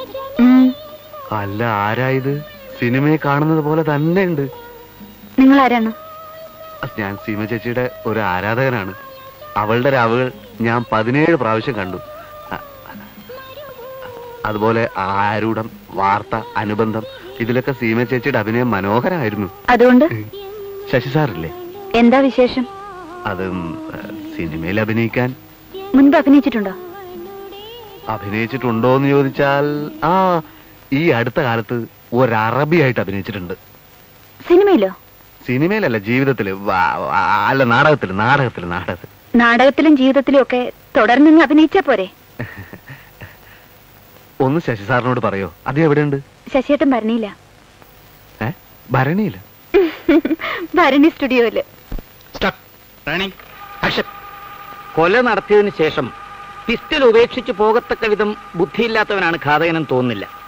ഉം, അല്ല ആരായത് സിനിമയെ കാണുന്നത് പോലെ തന്നെ ഉണ്ട് നിങ്ങൾ ആരാണ് ഞാൻ സീമ ചേച്ചിയുടെ ഒരു ആരാധകനാണ് അവളുടെ രാവുകൾ ഞാൻ പതിനേഴ് പ്രാവശ്യം കണ്ടു അ- അതുപോലെ ആരൂഢം വാർത്ത അനുബന്ധം ഇതിലൊക്കെ സീമ ചേച്ചിയുടെ അഭിനയം മനോഹരമായിരുന്നു അതുകൊണ്ട് ശശി സാറില്ലേ എന്താ വിശേഷം അതും ഏഹ്, സിനിമയിൽ അഭിനയിക്കാൻ മുൻപ് അഭിനയിച്ചിട്ടുണ്ടോ അഭിനയിച്ചിട്ടുണ്ടോ എന്ന് ചോദിച്ചാൽ ആ ഈ അടുത്ത കാലത്ത് ഒരു അറബിയായിട്ട് അഭിനയിച്ചിട്ടുണ്ട് സിനിമയിലോ സിനിമയിലല്ല ജീവിതത്തില് വാ- വാ- അല്ല നാടകത്തില് നാടകത്തില് നാടകത്തിൽ നാടകത്തിലും ജീവിതത്തിലും ഒക്കെ തുടർന്ന് നിങ്ങൾ അഭിനയിച്ചാ പോരെ ഒന്ന് ശശി സാറിനോട് പറയോ അത് എവിടെയുണ്ട് ശശിയേട്ടൻ ഭരണിയില്ല ഏ ഭരണിയില്ല ഭരണി സ്റ്റുഡിയോയില് കൊല നടത്തിയതിനു ശേഷം പിസ്റ്റൽ ഉപേക്ഷിച്ച് പോകത്തക്ക വിധം ബുദ്ധിയില്ലാത്തവനാണ് ഘാതകനും തോന്നുന്നില്ല